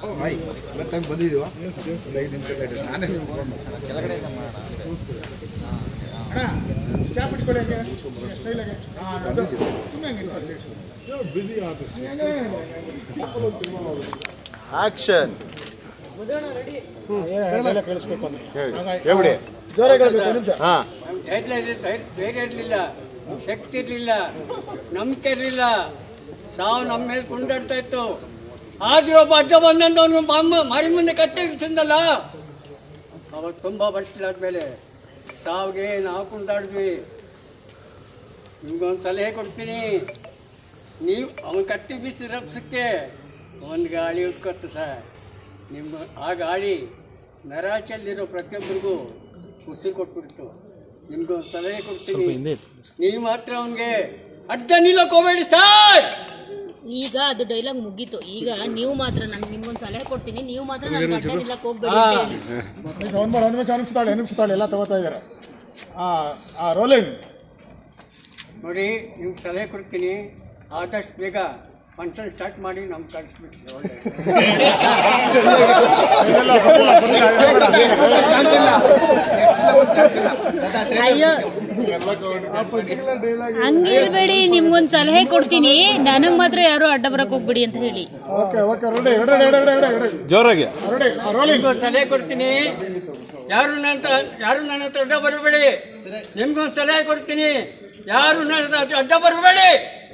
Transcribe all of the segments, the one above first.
Time ಬಂದಿದೀವ ಒಂದು ಐದು ನಿಮಿಷ ಲೇಟ್ ನಾನೇ ನಿಮ್ಗೆ ಫೋನ್ ಸ್ಟ್ಯಾಪ್ ಇಟ್ಕೊಳ್ಳಿ ಹಂಗೆ ಸ್ಟೈಲಾಗೆ ಸುಮ್ಮನೆ ಬಿಸಿ ಆರ್ಟಿಸ್ಟ್ ಆಕ್ಷನ್ ಕೇಳಿಸ್ಬೇಕು ಅಂದ್ರೆ ಎവിടെ ಜೋರಾಗಿ ಹೇಳ್ಬೇಕು ಒಂದು ನಿಮಿಷ ಹಾ ಧೈರ್ಯ ಧೈರ್ಯ ಧೈರ್ಯ ಇರಲಿಲ್ಲ ಶಕ್ತಿ ಇರಲಿಲ್ಲ ನಂಬಿಕೆ ಇರಲಿಲ್ಲ ಸಾವು ನಮ್ಮ ಮೇಲೆ ಕುಂದಾಡ್ತಾ ಇತ್ತು ಆದ್ರೂ ಒಬ್ಬ ಅಡ್ಡ ಬಂದಂದವನು ಬಾಂಬ ಮರಿ ಮುಂದೆ ಕತ್ತೆ ಇಡ್ತಿದ್ದಲ್ಲ ಅವತ್ತು ತುಂಬ ವರ್ಷಗಳಾದ್ಮೇಲೆ ಸಾವಿಗೆ ನಾವು ಕುಂದಾಡಿದ್ವಿ ನಿಮ್ಗೊಂದು ಸಲಹೆ ಕೊಡ್ತೀನಿ ನೀವು ಅವನು ಕಟ್ಟಿ ಬೀಸಿ ರಪ್ಸಕ್ಕೆ ಒಂದು ಗಾಳಿ ಉಟ್ಕೊತ್ತು ಸರ್ ನಿಮ್ಮ ಆ ಗಾಳಿ ನರಾಚಲ್ಲಿರೋ ಪ್ರತಿಯೊಬ್ಬರಿಗೂ ಖುಷಿ ಕೊಟ್ಬಿಡ್ತು ನಿಮ್ಗೊಂದು ಸಲಹೆ ಕೊಡ್ತೀನಿ ನೀವು ಮಾತ್ರ ಅವನಿಗೆ ಅಡ್ಡ ನಿಲ್ಲಕ್ಕೆ ಹೋಗ್ಬೇಡಿ ಸರ್ ಈಗ ಅದು ಡೈಲಾಗ್ ಮುಗೀತು ಈಗ ನೀವು ಮಾತ್ರ ನಾನು ನಿಮ್ಗೊಂದು ಸಲಹೆ ಕೊಡ್ತೀನಿ ನೀವು ಮಾತ್ರ ನನ್ನ ಗಂಡ ನಿಲ್ಲಕ್ಕೆ ಹೋಗ್ಬೇಡಿ ಹಾ. ಅಂತ ಹೇಳಿ. ಒಂದು ಒಂದು ನಿಮಿಷ ನಿಮಿಷ ತಾಳೆ ನಿಮಿಷ ತಾಳೆ ಎಲ್ಲ ತಗೋತಾ ಇದ್ದಾರೆ ಆ ರೋಲಿಂಗ್ ನೋಡಿ ನಿಮ್ಗೆ ಸಲಹೆ ಕೊಡ್ತೀನಿ ಆದಷ್ಟು ಬೇಗ ಫಂಕ್ಷನ್ ಸ್ಟಾರ್ಟ್ ಮಾಡಿ ನಮ್ಗೆ ಕಳಿಸ್ಬಿಟ್ರಿ ಒಳ್ಳೆ ಅಯ್ಯೋ ಹಂಗೆ ಹೇಳ್ಬೇಡಿ ನಿಮ್ಗೊಂದು ಸಲಹೆ ಕೊಡ್ತೀನಿ ನನಗ್ ಮಾತ್ರ ಯಾರು ಅಡ್ಡ ಬರಕ್ ಹೋಗ್ಬೇಡಿ ಅಂತ ಹೇಳಿ okay okay ready ready ready ready ready ಜೋರಾಗಿ ರೆಡಿ ರೋಲಿಂಗ್ ನಿಮ್ಗೊಂದು ಸಲಹೆ ಕೊಡ್ತೀನಿ ಯಾರು ನನ್ನ ಹತ್ರ- ಯಾರು ನನ್ನ ಹತ್ರ ಅಡ್ಡ ಬರಬೇಡಿ ನಿಮ್ಗೊಂದು ಸಲಹೆ ಕೊಡ್ತೀನಿ ಯಾರು ನನ್ನ ಹತ್ರ ಅಡ್ಡ ಬರಬೇಡಿ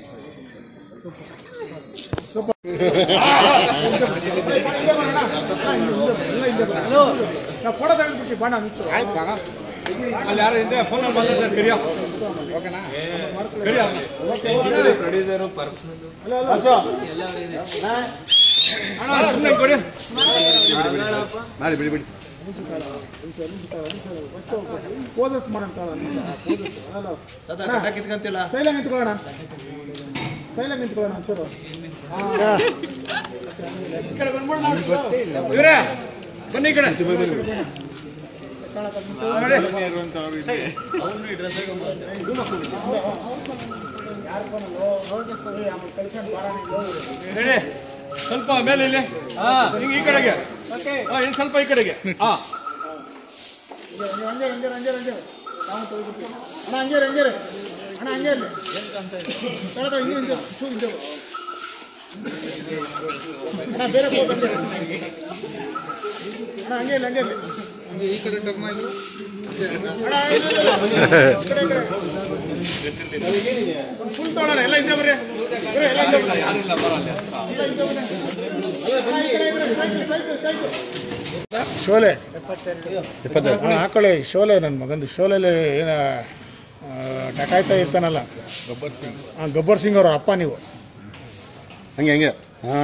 ಹಲೋ ನಾವು ಫೋಟೋ ತೆಗೆದ್ಬಿಟ್ಟು ಬಣ್ಣ ನಿಂತು ಅಲ್ಲಿ ಯಾರು ಹಿಂದೆ ಫೋನ್ ಬಂದಿದ್ದಾರೆ ಕರಿಯೋ ಕರಿಯೋ ಅಣ್ಣ ಸುಮ್ಮನೆ ಕೊಡಿ ಮಾಡಿ ಬಿಡಿ ಬಿಡಿ ಓದಸ್ ಮಾಡೋಣ ಕಿತ್ಕಂತಿಲ್ಲ ಕೈಲಾಗ ನಿಂತ್ಕೊಳ್ಳೋಣ ಕೈಲಾಗ ನಿಂತ್ಕೊಳ್ಳೋಣ ಒಂಚೂರು ಇವರೇ ಬನ್ನಿ ಈ ಕಡೆ ರೆಡಿ ಸ್ವಲ್ಪ ಮೇಲೆ ಇಲ್ಲಿ ಹಾ ಹಿಂಗೆ ಈ ಕಡೆಗೆ ಓಕೆ ಹಾ ಇನ್ನು ಸ್ವಲ್ಪ ಈ ಕಡೆಗೆ ಹಾ ಹಂಗೆ ಹಂಗೆ ಹಂಗೆ ಹಂಗೆ ನಾವು ತೆಗೆದ್ಬಿಟ್ಟು ಅಣ್ಣ ಹಂಗೆ ಹಂಗೆ ಅಣ್ಣ ಹಂಗೆ ಇರಲಿ ತಗೊಳ್ಳಿ, ತಗೊಳ್ಳಿ, ಹಿಂಗೆ ಹಿಂಗೆ ಚೂ ಹಿಂಗೆ ಅಣ್ಣ ಬೇರೆ ಫೋಟೋ ಹಂಗೆ ಇರಿ. ಅಣ್ಣ ಹಂಗೆ ಇಲ್ಲ ಹಂಗೆ ಇರಲಿ ಈ ಕಡೆ ಟರ್ನ್ ಆಗಿ ಅಣ್ಣ ಇಲ್ಲ, ಇಲ್ಲ, ಇಲ್ಲ. ಈ ಕಡೆ, ಈ ಕಡೆ. ಒಂದು ಫುಲ್ ತೊಗೊಳೋಣ ಎಲ್ಲ ಹಿಂದೆ ಬರ್ರಿ ಬರ್ರಿ, ಎಲ್ಲ ಹಿಂದೆ ಬರ್ರಿ. ಯಾರಿಲ್ಲ ಬರಲ್ಲ ಎಲ್ಲ ಹಿಂದೆ ಬರ್ರಿ. ಅಣ್ಣ, ಈ ಕಡೆ, ಈ ಕಡೆ, ಸ್ಟ್ರೈಕ್, ಸ್ಟ್ರೈಕ್, ಸ್ಟ್ರೈಕ್. ಶೋಲೆ ಹಾ, ಹಾಕೊಳ್ಳಿ ಶೋಲೆ ನನ್ನ ಮಗಂದು ಶೋಲೆಲಿ ಏನ ಆ, ಡಕಾಯ್ತ ಇರ್ತಾನಲ್ಲ ಗಬ್ಬರ್ ಸಿಂಗ್ ಹಾಂ ಗಬ್ಬರ್ ಸಿಂಗ್ ಅವ್ರ ಅಪ್ಪ ನೀವು ಹಂಗೆ ಹಂಗೆ ಹಾ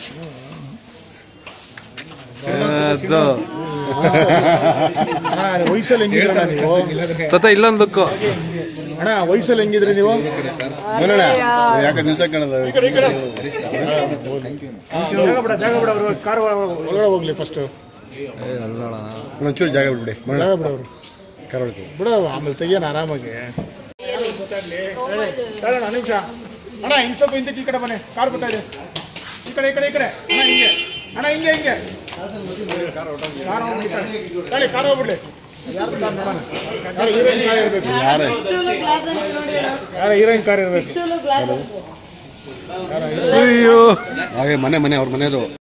ಅಣ್ಣ ವಯಸ್ಸಲ್ಲಿ ಹೆಂಗಿದ್ರಣ್ಣ ನೀವು ತತ ಇಲ್ಲೊಂದು ಲುಕ್ಕು ಅಣ್ಣ ವಯಸ್ಸಲ್ಲಿ ಹೆಂಗಿದ್ರಿ ನೀವು ನೋಡೋಣ ಯಾಕೆ ದಿವಸ ಕಾಣಲ್ಲ ಜಾಗ ಬಿಡ ಜಾಗ ಬಿಡ ಅವರು ಕಾರ್ ಒಳಗಡೆ ಹೋಗ್ಲಿ ಫಸ್ಟ್ ಒಂಚೂರು ಜಾಗ ಬಿಡ್ಬಿಡಿ ಜಾಗ ಬಿಡ ಅವರು ಕರ ಹೊಡಿತೀವಿ ಬಿಡ ಆಮೇಲೆ ತೆಗಿಯೋಣ ಆರಾಮಾಗಿ ಹೇಳೋಣ ನಿಮಿಷ ಅಣ್ಣ ಇನ್ನು ಸ್ವಲ್ಪ ಹಿಂದಕ್ಕೆ ಈ ಕಡೆ ಬನ್ನಿ ಕಾರ್ ಬರ್ತಾ ಇದೆ ಈ ಕಡೆ ಈ ಕಡೆ ಈ ಕಡೆ ಅಣ್ಣ ಹಿಂಗೆ ಅಣ್ಣ ಹಿಂಗೆ ಹಿಂಗೆ ಕಾರ್ ಹೋಗ್ಬಿಡ್ತಾರೆ ಹೇಳಿ ಕಾರ್ ಹೋಗ್ಬಿಡ್ಲಿ ಯಾರ್ದು ಕಾರ್ ನೋಡೋಣ ಯಾರು ಹೀರೋಯಿನ್ ಕಾರ್ ಇರಬೇಕು ಯಾರು ಯಾರು ಹೀರೋಯಿನ್ ಕಾರ್ ಇರಬೇಕು ಅಯ್ಯೋ ಹಾಗೆ ಮನೆ ಮನೆ ಅವ್ರ ಮನೆದು